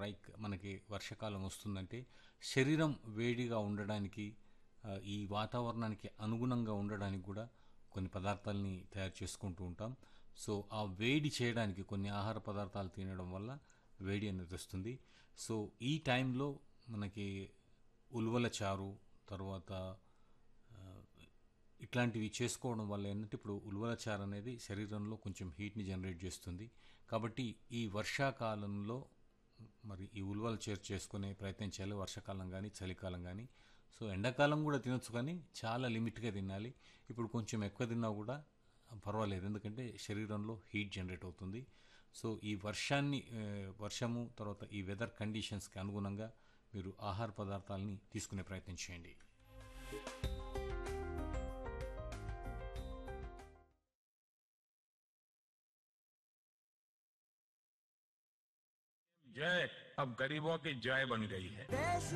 రైక్ మనకి వర్షాకాలం వస్తుందంటే శరీరం వేడిగా ఉండడానికి ఆ, ఈ వాతావరణానికి అనుగుణంగా ఉండడానికి కూడా కొన్ని పదార్థాలని తయారు చేసుకుంటూ ఉంటాం సో ఆ వేడి చేయడానికి కొన్ని ఆహార పదార్థాలు తినడం వల్ల వేడి అనేది వస్తుంది సో ఈ టైంలో మనకి ఉల్వల చారు తర్వాత ఆ, ఇట్లాంటివి చేసుకోవడం వల్ల ఏంటంటే ఇప్పుడు ఉల్వల చారు అనేది శరీరంలో కొంచెం హీట్ని జనరేట్ చేస్తుంది కాబట్టి ఈ వర్షాకాలంలో మరి ఈ ఉల్వల చేరు చేసుకునే ప్రయత్నం చేయాలి వర్షాకాలం కానీ చలికాలం కానీ సో ఎండాకాలం కూడా తినొచ్చు కానీ చాలా లిమిట్గా తినాలి ఇప్పుడు కొంచెం ఎక్కువ తిన్నా కూడా పర్వాలేదు ఎందుకంటే శరీరంలో హీట్ జనరేట్ అవుతుంది సో ఈ వర్షాన్ని ఆ, వర్షము తర్వాత ఈ వెదర్ కండిషన్స్కి అనుగుణంగా మీరు ఆహార పదార్థాలని తీసుకునే ప్రయత్నం చేయండి जय अब गरीबों की जय बन गई है